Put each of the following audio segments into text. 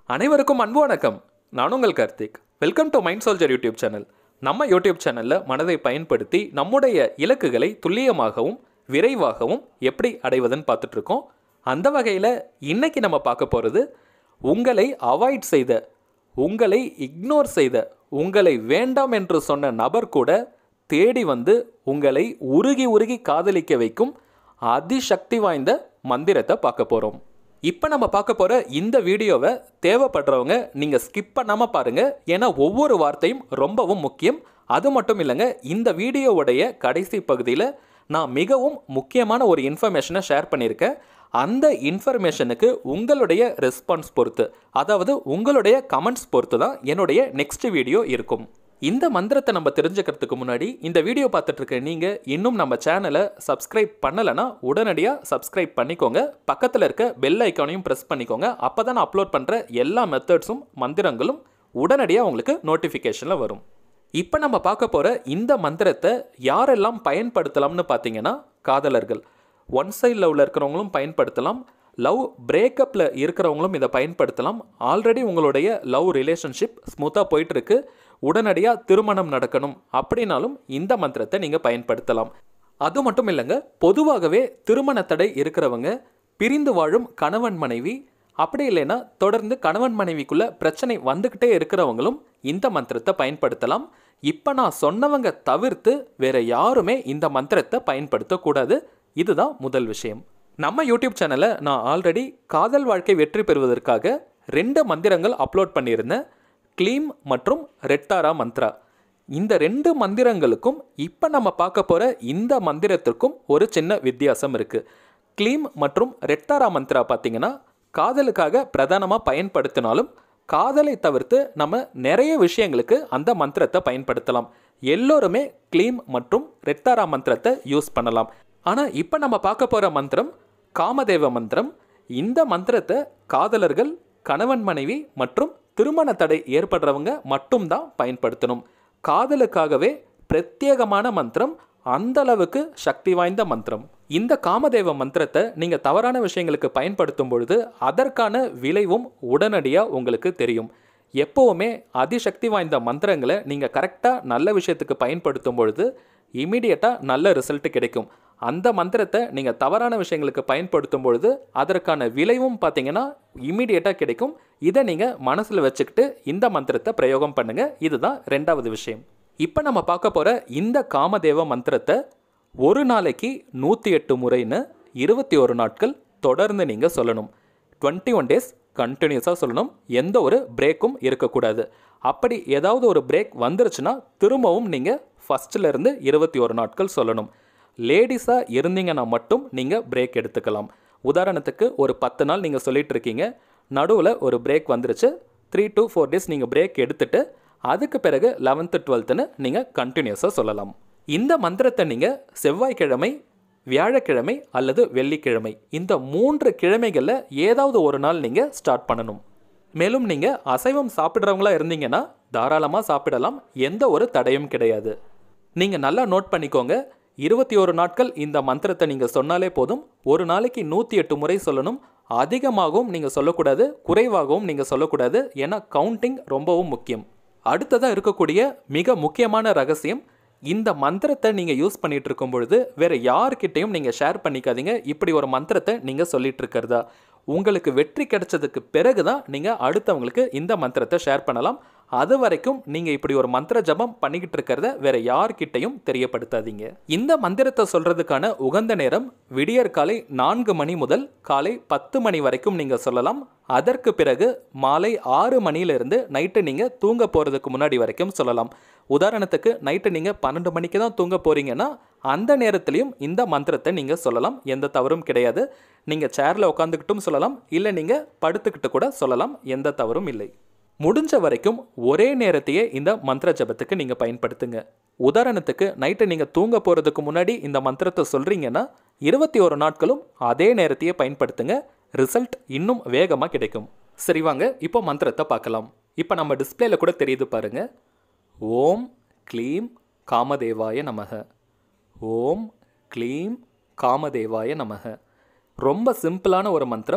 அனைவருக்கும் அன்பு வணக்கம் நான் உங்கள் Karthik welcome to mind soldier YouTube channel நம்ம யூடியூப் சேனலில் மனதை பயன்படுத்தி நம்முடைய இலக்குகளை துல்லியமாகவும் விரைவாகவும் எப்படி அடைவதுன்னு பார்த்துட்டு இருக்கோம் அந்த வகையில் இன்னைக்கு நம்ம பார்க்க போகிறது உங்களை அவாய்ட் செய்த உங்களை இக்னோர் செய்த உங்களை வேண்டாம் என்று சொன்ன நபர் கூட தேடி வந்து உங்களை உருகி உருகி காதலிக்க வைக்கும் அதிசக்தி வாய்ந்த மந்திரத்தை பார்க்க போகிறோம் இப்போ நம்ம பார்க்க போகிற இந்த வீடியோவை தேவைப்படுறவங்க நீங்கள் ஸ்கிப் பண்ணாமல் பாருங்கள் ஏன்னா ஒவ்வொரு வார்த்தையும் ரொம்பவும் முக்கியம் அது மட்டும் இல்லைங்க இந்த வீடியோவுடைய கடைசி பகுதியில் நான் மிகவும் முக்கியமான ஒரு இன்ஃபர்மேஷனை ஷேர் பண்ணியிருக்கேன் அந்த இன்ஃபர்மேஷனுக்கு உங்களுடைய ரெஸ்பான்ஸ் பொறுத்து அதாவது உங்களுடைய கமெண்ட்ஸ் பொறுத்து தான் என்னுடைய நெக்ஸ்ட் வீடியோ இருக்கும் இந்த மந்திரத்தை நம்ம தெரிஞ்சுக்கிறதுக்கு முன்னாடி இந்த வீடியோ பார்த்துட்டு இருக்க நீங்கள் இன்னும் நம்ம சேனலை சப்ஸ்கிரைப் பண்ணலைன்னா உடனடியாக சப்ஸ்கிரைப் பண்ணிக்கோங்க பக்கத்தில் இருக்க பெல் ஐக்கானையும் ப்ரெஸ் பண்ணிக்கோங்க அப்போ தான் நான் அப்லோட் பண்ணுற எல்லா மெத்தட்ஸும் மந்திரங்களும் உடனடியாக உங்களுக்கு நோட்டிஃபிகேஷனில் வரும் இப்போ நம்ம பார்க்க போகிற இந்த மந்திரத்தை யாரெல்லாம் பயன்படுத்தலாம்னு பார்த்தீங்கன்னா காதலர்கள் ஒன் சைட் லவ்வில் இருக்கிறவங்களும் பயன்படுத்தலாம் லவ் பிரேக்கப்பில் இருக்கிறவங்களும் இதை பயன்படுத்தலாம் ஆல்ரெடி உங்களுடைய லவ் ரிலேஷன்ஷிப் ஸ்மூத்தாக போயிட்டுருக்கு உடனடியாக திருமணம் நடக்கணும் அப்படின்னாலும் இந்த மந்திரத்தை நீங்கள் பயன்படுத்தலாம் அது மட்டும் இல்லைங்க பொதுவாகவே திருமண தடை இருக்கிறவங்க பிரிந்து வாழும் கணவன் மனைவி அப்படி இல்லைன்னா தொடர்ந்து கணவன் மனைவிக்குள்ள பிரச்சனை வந்துக்கிட்டே இருக்கிறவங்களும் இந்த மந்திரத்தை பயன்படுத்தலாம் இப்போ நான் சொன்னவங்க தவிர்த்து வேற யாருமே இந்த மந்திரத்தை பயன்படுத்தக்கூடாது இதுதான் முதல் விஷயம் நம்ம யூடியூப் சேனலை நான் ஆல்ரெடி காதல் வாழ்க்கை வெற்றி பெறுவதற்காக ரெண்டு மந்திரங்கள் அப்லோட் பண்ணியிருந்தேன் க்ளீம் மற்றும் ரெட்டாரா மந்த்ரா இந்த ரெண்டு மந்திரங்களுக்கும் இப்போ நம்ம பார்க்க போகிற இந்த மந்திரத்திற்கும் ஒரு சின்ன வித்தியாசம் இருக்குது க்ளீம் மற்றும் ரெட்டாரா மந்த்ரா பார்த்தீங்கன்னா காதலுக்காக பிரதானமாக பயன்படுத்தினாலும் காதலை தவிர்த்து நம்ம நிறைய விஷயங்களுக்கு அந்த மந்திரத்தை பயன்படுத்தலாம் எல்லோருமே க்ளீம் மற்றும் ரெட்டாரா மந்திரத்தை யூஸ் பண்ணலாம் ஆனால் இப்போ நம்ம பார்க்க போகிற மந்திரம் காமதேவ மந்திரம் இந்த மந்திரத்தை காதலர்கள் கணவன் மனைவி மற்றும் திருமண தடை ஏற்படுறவங்க மட்டும்தான் பயன்படுத்தணும் காதலுக்காகவே பிரத்யேகமான மந்திரம் அந்த அளவுக்கு சக்தி வாய்ந்த மந்திரம் இந்த காமதேவ மந்திரத்தை நீங்கள் தவறான விஷயங்களுக்கு பயன்படுத்தும் பொழுது அதற்கான விளைவும் உடனடியாக உங்களுக்கு தெரியும் எப்போவுமே அதிசக்தி வாய்ந்த மந்திரங்களை நீங்கள் கரெக்டாக நல்ல விஷயத்துக்கு பயன்படுத்தும் பொழுது இமீடியட்டாக நல்ல ரிசல்ட் கிடைக்கும் அந்த மந்திரத்தை நீங்கள் தவறான விஷயங்களுக்கு பயன்படுத்தும் பொழுது அதற்கான விளைவும் பார்த்தீங்கன்னா இமீடியட்டாக கிடைக்கும் இதை நீங்கள் மனசில் வச்சுக்கிட்டு இந்த மந்திரத்தை பிரயோகம் பண்ணுங்கள் இதுதான் ரெண்டாவது விஷயம் இப்போ நம்ம பார்க்க போகிற இந்த காமதேவ மந்திரத்தை ஒரு நாளைக்கு நூற்றி எட்டு முறைன்னு இருபத்தி ஒரு நாட்கள் தொடர்ந்து நீங்கள் சொல்லணும் டுவெண்ட்டி ஒன் டேஸ் கண்டினியூஸாக சொல்லணும் எந்த ஒரு பிரேக்கும் இருக்கக்கூடாது அப்படி ஏதாவது ஒரு பிரேக் வந்துருச்சுன்னா திரும்பவும் நீங்கள் ஃபஸ்ட்டில் இருபத்தி ஒரு நாட்கள் சொல்லணும் லேடிஸாக இருந்தீங்கன்னா மட்டும் நீங்கள் பிரேக் எடுத்துக்கலாம் உதாரணத்துக்கு ஒரு பத்து நாள் நீங்கள் சொல்லிட்டு இருக்கீங்க நடுவில் ஒரு பிரேக் வந்துருச்சு த்ரீ டு ஃபோர் டேஸ் நீங்கள் பிரேக் எடுத்துட்டு அதுக்கு பிறகு லெவன்த்து டுவெல்த்துன்னு நீங்கள் கண்டினியூஸாக சொல்லலாம் இந்த மந்திரத்தை நீங்கள் செவ்வாய்க்கிழமை வியாழக்கிழமை அல்லது வெள்ளிக்கிழமை இந்த மூன்று கிழமைகளில் ஏதாவது ஒரு நாள் நீங்கள் ஸ்டார்ட் பண்ணணும் மேலும் நீங்கள் அசைவம் சாப்பிட்றவங்களா இருந்தீங்கன்னா தாராளமாக சாப்பிடலாம் எந்த ஒரு தடையும் கிடையாது நீங்கள் நல்லா நோட் பண்ணிக்கோங்க இருபத்தி ஒரு நாட்கள் இந்த மந்திரத்தை நீங்கள் சொன்னாலே போதும் ஒரு நாளைக்கு நூற்றி எட்டு முறை சொல்லணும் அதிகமாகவும் நீங்கள் சொல்லக்கூடாது குறைவாகவும் நீங்கள் சொல்லக்கூடாது ஏன்னா கவுண்டிங் ரொம்பவும் முக்கியம் அடுத்ததாக இருக்கக்கூடிய மிக முக்கியமான ரகசியம் இந்த மந்திரத்தை நீங்கள் யூஸ் பண்ணிட்டு இருக்கும் பொழுது வேற யார்கிட்டையும் நீங்கள் ஷேர் பண்ணிக்காதீங்க இப்படி ஒரு மந்திரத்தை நீங்கள் சொல்லிட்டு இருக்கிறதா உங்களுக்கு வெற்றி கிடைச்சதுக்கு பிறகு தான் நீங்கள் அடுத்தவங்களுக்கு இந்த மந்திரத்தை ஷேர் பண்ணலாம் அது வரைக்கும் நீங்கள் இப்படி ஒரு மந்திர ஜபம் பண்ணிக்கிட்டு இருக்கிறத வேற யார்கிட்டையும் தெரியப்படுத்தாதீங்க இந்த மந்திரத்தை சொல்றதுக்கான உகந்த நேரம் விடியற் காலை நான்கு மணி முதல் காலை பத்து மணி வரைக்கும் நீங்கள் சொல்லலாம் அதற்கு பிறகு மாலை ஆறு மணியிலிருந்து நைட்டு நீங்கள் தூங்க போகிறதுக்கு முன்னாடி வரைக்கும் சொல்லலாம் உதாரணத்துக்கு நைட்டு நீங்கள் பன்னெண்டு மணிக்கு தான் தூங்க போகிறீங்கன்னா அந்த நேரத்துலையும் இந்த மந்திரத்தை நீங்கள் சொல்லலாம் எந்த தவறும் கிடையாது நீங்கள் சேரில் உட்காந்துக்கிட்டும் சொல்லலாம் இல்லை நீங்கள் படுத்துக்கிட்டு கூட சொல்லலாம் எந்த தவறும் இல்லை முடிஞ்ச வரைக்கும் ஒரே நேரத்தையே இந்த மந்திர ஜபத்துக்கு நீங்கள் பயன்படுத்துங்க உதாரணத்துக்கு நைட்டு நீங்கள் தூங்க போகிறதுக்கு முன்னாடி இந்த மந்திரத்தை சொல்கிறீங்கன்னா இருபத்தி ஒரு நாட்களும் அதே நேரத்தையே பயன்படுத்துங்க ரிசல்ட் இன்னும் வேகமாக கிடைக்கும் சரி வாங்க இப்போ மந்திரத்தை பார்க்கலாம் இப்போ நம்ம டிஸ்பிளேல கூட தெரியுது பாருங்க ஓம் க்ளீம் காமதேவாய நமக ஓம் க்ளீம் காமதேவாய நமக ரொம்ப சிம்பிளான ஒரு மந்திரம்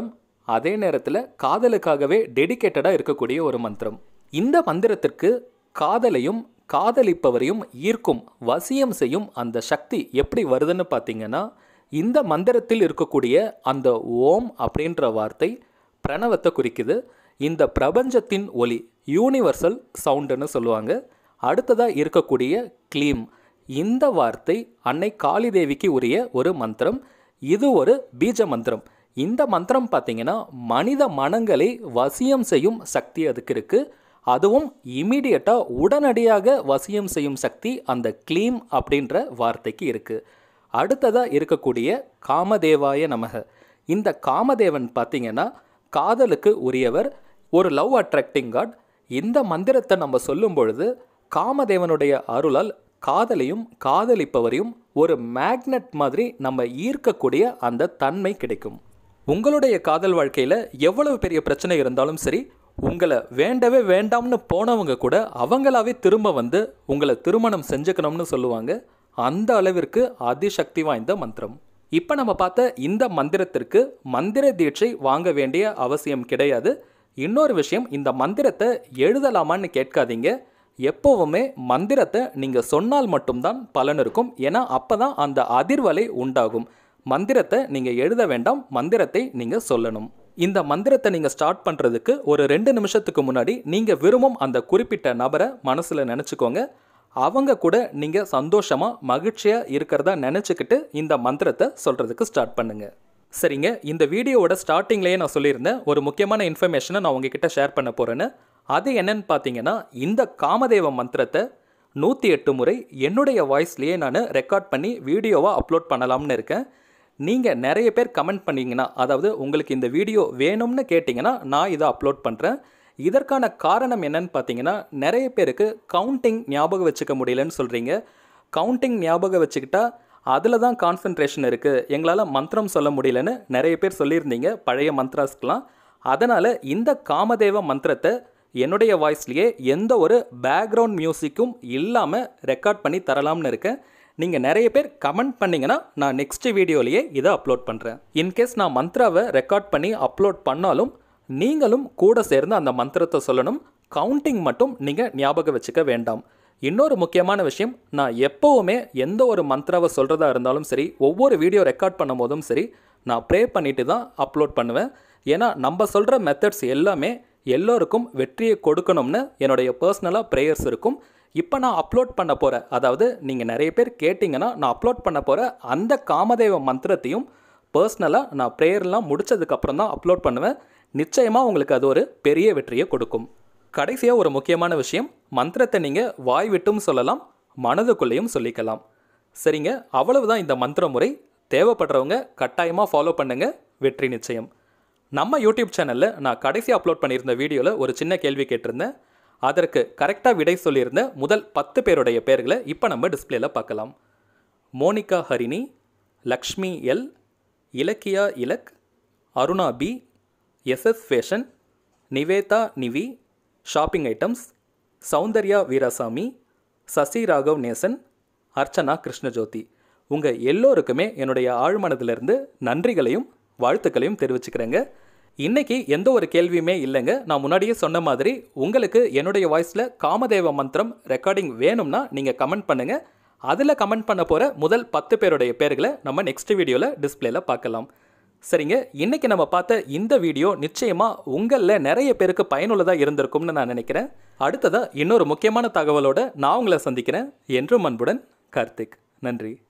அதே நேரத்தில் காதலுக்காகவே டெடிகேட்டடாக இருக்கக்கூடிய ஒரு மந்திரம் இந்த மந்திரத்திற்கு காதலையும் காதலிப்பவரையும் ஈர்க்கும் வசியம் செய்யும் அந்த சக்தி எப்படி வருதுன்னு பார்த்தீங்கன்னா இந்த மந்திரத்தில் இருக்கக்கூடிய அந்த ஓம் அப்படின்ற வார்த்தை பிரணவத்தை குறிக்குது இந்த பிரபஞ்சத்தின் ஒலி யூனிவர்சல் சவுண்டுன்னு சொல்லுவாங்க அடுத்ததாக இருக்கக்கூடிய க்ளீம் இந்த வார்த்தை அன்னை காளி தேவிக்கு உரிய ஒரு மந்திரம் இது ஒரு பீஜ மந்திரம் இந்த மந்திரம் பார்த்தீங்கன்னா மனித மனங்களை வசியம் செய்யும் சக்தி அதுக்கு இருக்குது அதுவும் இமீடியட்டாக உடனடியாக வசியம் செய்யும் சக்தி அந்த க்ளீம் அப்படின்ற வார்த்தைக்கு இருக்குது அடுத்ததாக இருக்கக்கூடிய காமதேவாய நமக இந்த காமதேவன் பார்த்தீங்கன்னா காதலுக்கு உரியவர் ஒரு லவ் அட்ராக்டிங் காட் இந்த மந்திரத்தை நம்ம சொல்லும் பொழுது காமதேவனுடைய அருளால் காதலையும் காதலிப்பவரையும் ஒரு மேக்னெட் மாதிரி நம்ம ஈர்க்கக்கூடிய அந்த தன்மை கிடைக்கும் உங்களுடைய காதல் வாழ்க்கையில் எவ்வளவு பெரிய பிரச்சனை இருந்தாலும் சரி உங்களை வேண்டவே வேண்டாம்னு போனவங்க கூட அவங்களாவே திரும்ப வந்து உங்களை திருமணம் செஞ்சுக்கணும்னு சொல்லுவாங்க அந்த அளவிற்கு அதிசக்தி வாய்ந்த மந்திரம் இப்போ நம்ம பார்த்த இந்த மந்திரத்திற்கு மந்திர தீட்சை வாங்க வேண்டிய அவசியம் கிடையாது இன்னொரு விஷயம் இந்த மந்திரத்தை எழுதலாமான்னு கேட்காதீங்க எப்போவுமே மந்திரத்தை நீங்கள் சொன்னால் மட்டும்தான் பலன் இருக்கும் ஏன்னா அப்போ தான் அந்த அதிர்வலை உண்டாகும் மந்திரத்தை நீங்கள் எழுத வேண்டாம் மந்திரத்தை நீங்கள் சொல்லணும் இந்த மந்திரத்தை நீங்கள் ஸ்டார்ட் பண்ணுறதுக்கு ஒரு ரெண்டு நிமிஷத்துக்கு முன்னாடி நீங்கள் விரும்பும் அந்த குறிப்பிட்ட நபரை மனசில் நினச்சிக்கோங்க அவங்க கூட நீங்கள் சந்தோஷமாக மகிழ்ச்சியாக இருக்கிறதா நினச்சிக்கிட்டு இந்த மந்திரத்தை சொல்கிறதுக்கு ஸ்டார்ட் பண்ணுங்கள் சரிங்க இந்த வீடியோவோட ஸ்டார்டிங்லேயே நான் சொல்லியிருந்தேன் ஒரு முக்கியமான இன்ஃபர்மேஷனை நான் உங்ககிட்ட ஷேர் பண்ண போகிறேன்னு அது என்னன்னு பார்த்தீங்கன்னா இந்த காமதேவ மந்திரத்தை நூற்றி எட்டு முறை என்னுடைய வாய்ஸ்லேயே நான் ரெக்கார்ட் பண்ணி வீடியோவாக அப்லோட் பண்ணலாம்னு இருக்கேன் நீங்கள் நிறைய பேர் கமெண்ட் பண்ணீங்கன்னா அதாவது உங்களுக்கு இந்த வீடியோ வேணும்னு கேட்டிங்கன்னா நான் இதை அப்லோட் பண்ணுறேன் இதற்கான காரணம் என்னன்னு பார்த்தீங்கன்னா நிறைய பேருக்கு கவுண்டிங் ஞாபகம் வச்சுக்க முடியலன்னு சொல்கிறீங்க கவுண்டிங் ஞாபகம் வச்சுக்கிட்டா அதில் தான் கான்சன்ட்ரேஷன் இருக்குது எங்களால் மந்திரம் சொல்ல முடியலன்னு நிறைய பேர் சொல்லியிருந்தீங்க பழைய மந்த்ராஸ்க்கெலாம் அதனால் இந்த காமதேவ மந்திரத்தை என்னுடைய வாய்ஸ்லேயே எந்த ஒரு பேக்ரவுண்ட் மியூசிக்கும் இல்லாமல் ரெக்கார்ட் பண்ணி தரலாம்னு இருக்கேன் நீங்கள் நிறைய பேர் கமெண்ட் பண்ணிங்கன்னா நான் நெக்ஸ்ட் வீடியோலேயே இதை அப்லோட் பண்ணுறேன் இன்கேஸ் நான் மந்த்ராவை ரெக்கார்ட் பண்ணி அப்லோட் பண்ணாலும் நீங்களும் கூட சேர்ந்து அந்த மந்திரத்தை சொல்லணும் கவுண்டிங் மட்டும் நீங்கள் ஞாபகம் வச்சுக்க வேண்டாம் இன்னொரு முக்கியமான விஷயம் நான் எப்போவுமே எந்த ஒரு மந்த்ராவை சொல்கிறதா இருந்தாலும் சரி ஒவ்வொரு வீடியோ ரெக்கார்ட் பண்ணும் போதும் சரி நான் ப்ரே பண்ணிட்டு தான் அப்லோட் பண்ணுவேன் ஏன்னா நம்ம சொல்கிற மெத்தட்ஸ் எல்லாமே எல்லோருக்கும் வெற்றியை கொடுக்கணும்னு என்னுடைய பர்சனலாக ப்ரேயர்ஸ் இருக்கும் இப்போ நான் அப்லோட் பண்ண போகிற அதாவது நீங்கள் நிறைய பேர் கேட்டிங்கன்னா நான் அப்லோட் பண்ண போகிற அந்த காமதேவ மந்திரத்தையும் பர்சனலாக நான் ப்ரேயர்லாம் முடிச்சதுக்கப்புறம் தான் அப்லோட் பண்ணுவேன் நிச்சயமாக உங்களுக்கு அது ஒரு பெரிய வெற்றியை கொடுக்கும் கடைசியாக ஒரு முக்கியமான விஷயம் மந்திரத்தை நீங்கள் வாய் விட்டும் சொல்லலாம் மனதுக்குள்ளேயும் சொல்லிக்கலாம் சரிங்க அவ்வளவுதான் இந்த மந்திர முறை தேவைப்படுறவங்க கட்டாயமாக ஃபாலோ பண்ணுங்கள் வெற்றி நிச்சயம் நம்ம யூடியூப் சேனலில் நான் கடைசி அப்லோட் பண்ணியிருந்த வீடியோவில் ஒரு சின்ன கேள்வி கேட்டிருந்தேன் அதற்கு கரெக்டாக விடை சொல்லியிருந்த முதல் பத்து பேருடைய பெயர்களை இப்போ நம்ம டிஸ்பிளேல பார்க்கலாம் Monika Harini Lakshmi L Ilakkiya Ilak Aruna P SS fashion Nivetha Nivi shopping items Soundarya Veerasamy Sasi Raghav Nesan Archana Krishnajothi உங்கள் எல்லோருக்குமே என்னுடைய ஆழ்மனதிலிருந்து நன்றிகளையும் வாழ்த்துக்களையும் தெரிவிச்சுக்கிறேங்க இன்னைக்கு எந்த ஒரு கேள்வியுமே இல்லைங்க நான் முன்னாடியே சொன்ன மாதிரி உங்களுக்கு என்னுடைய வாய்ஸில் காமதேவ மந்திரம் ரெக்கார்டிங் வேணும்னா நீங்கள் கமெண்ட் பண்ணுங்கள் அதில் கமெண்ட் பண்ண போகிற முதல் பத்து பேருடைய பேர்களை நம்ம நெக்ஸ்ட் வீடியோவில் டிஸ்பிளேல பார்க்கலாம் சரிங்க இன்னைக்கு நம்ம பார்த்த இந்த வீடியோ நிச்சயமாக உங்களில் நிறைய பேருக்கு பயனுள்ளதாக இருந்திருக்கும்னு நான் நினைக்கிறேன் அடுத்ததாக இன்னொரு முக்கியமான தகவலோட நான் உங்களை சந்திக்கிறேன் என்றும் அன்புடன் கார்த்திக் நன்றி